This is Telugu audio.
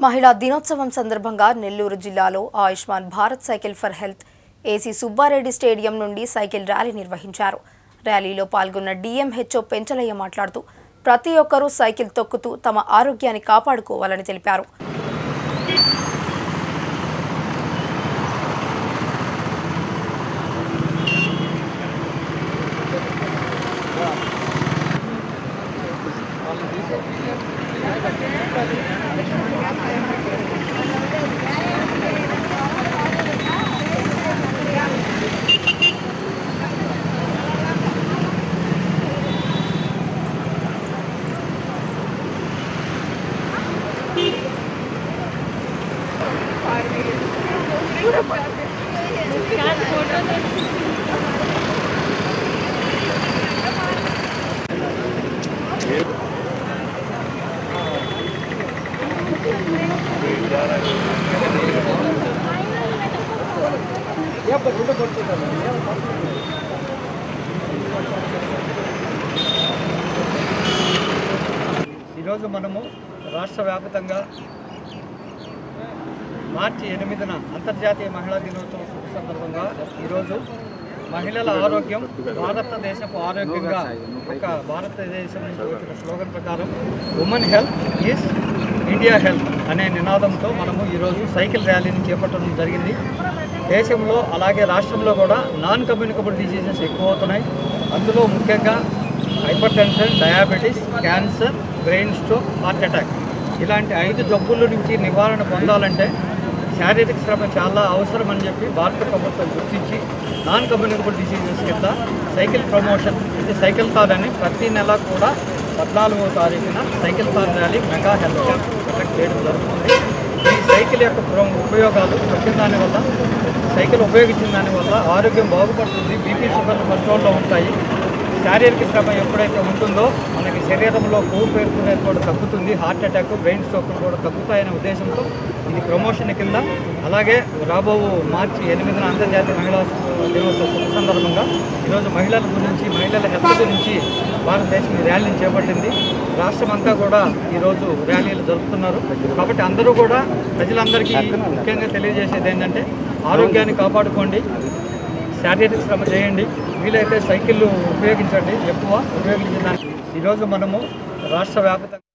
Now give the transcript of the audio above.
మహిళా దినోత్సవం సందర్భంగా నెల్లూరు జిల్లాలో Ayushman Bharat cycle for health AC Subbareddy stadium నుండి సైకిల్ ర్యాలీ నిర్వహించారు ర్యాలీలో పాల్గొన్న డిఎంహెచ్ఓ పెంచలయ్య మాట్లాడుతూ ప్రతి ఒక్కరూ సైకిల్ తొక్కుతూ తమ ఆరోగ్యాన్ని కాపాడుకోవాలని తెలిపారు ఈరోజు మనము రాష్ట్ర వ్యాప్తంగా మార్చి ఎనిమిదిన అంతర్జాతీయ మహిళా దినోత్సవం శుభ సందర్భంగా ఈరోజు మహిళల ఆరోగ్యం భారతదేశపు ఆరోగ్యంగా ఒక భారతదేశం నుంచి వచ్చిన స్లోగన్ ప్రకారం women health is India health అనే నినాదంతో మనము ఈరోజు సైకిల్ ర్యాలీని చేపట్టడం జరిగింది దేశంలో అలాగే రాష్ట్రంలో కూడా నాన్ కమ్యూనికబుల్ డిసీజెస్ ఎక్కువ అవుతున్నాయి అందులో ముఖ్యంగా hypertension diabetes cancer brain stroke heart attack ఇలాంటి ఐదు జబ్బుల నుంచి నివారణ పొందాలంటే శారీరక శ్రమ చాలా అవసరం అని చెప్పి భారత ప్రభుత్వం గుర్తించి నాన్ కమ్యూనికబుల్ డిసీజెస్ కింద సైకిల్ ప్రమోషన్ ఇది సైకిల్ థార్ అని ప్రతి నెల కూడా పద్నాలుగో తారీఖున cyclothon rally mega health camp conduct చేయడం జరుగుతుంది ఈ సైకిల్ యొక్క ప్ర- ఉపయోగాలు వచ్చిన దానివల్ల సైకిల్ ఉపయోగించిన దానివల్ల ఆరోగ్యం బాగుపడుతుంది బీపీ షుగర్లు కంట్రోల్లో ఉంటాయి శారీరక శ్రమ ఎప్పుడైతే ఉంటుందో మనకి శరీరంలో కొవ్వు పేరుకునేది కూడా తగ్గుతుంది హార్ట్ అటాక్ బ్రెయిన్ స్ట్రోక్ కూడా తగ్గుతాయనే ఉద్దేశంతో ఇది ప్రమోషన్ కింద అలాగే రాబో మార్చి ఎనిమిదిన అంతర్జాతీయ మహిళా దినోత్సవ శుభ సందర్భంగా ఈరోజు మహిళల గురించి మహిళల హెల్త్ గురించి భారతదేశం ఈ ర్యాలీని చేపట్టింది రాష్ట్రం అంతా కూడా ఈరోజు ర్యాలీలు జరుపుతున్నారు కాబట్టి అందరూ కూడా ప్రజలందరికీ ముఖ్యంగా తెలియజేసేది ఏంటంటే ఆరోగ్యాన్ని కాపాడుకోండి శారీరక శ్రమ చేయండి వీలైతే సైకిళ్ళు ఉపయోగించండి ఎక్కువ ఉపయోగించిన దానికి ఈరోజు మనము రాష్ట్ర వ్యాప్తంగా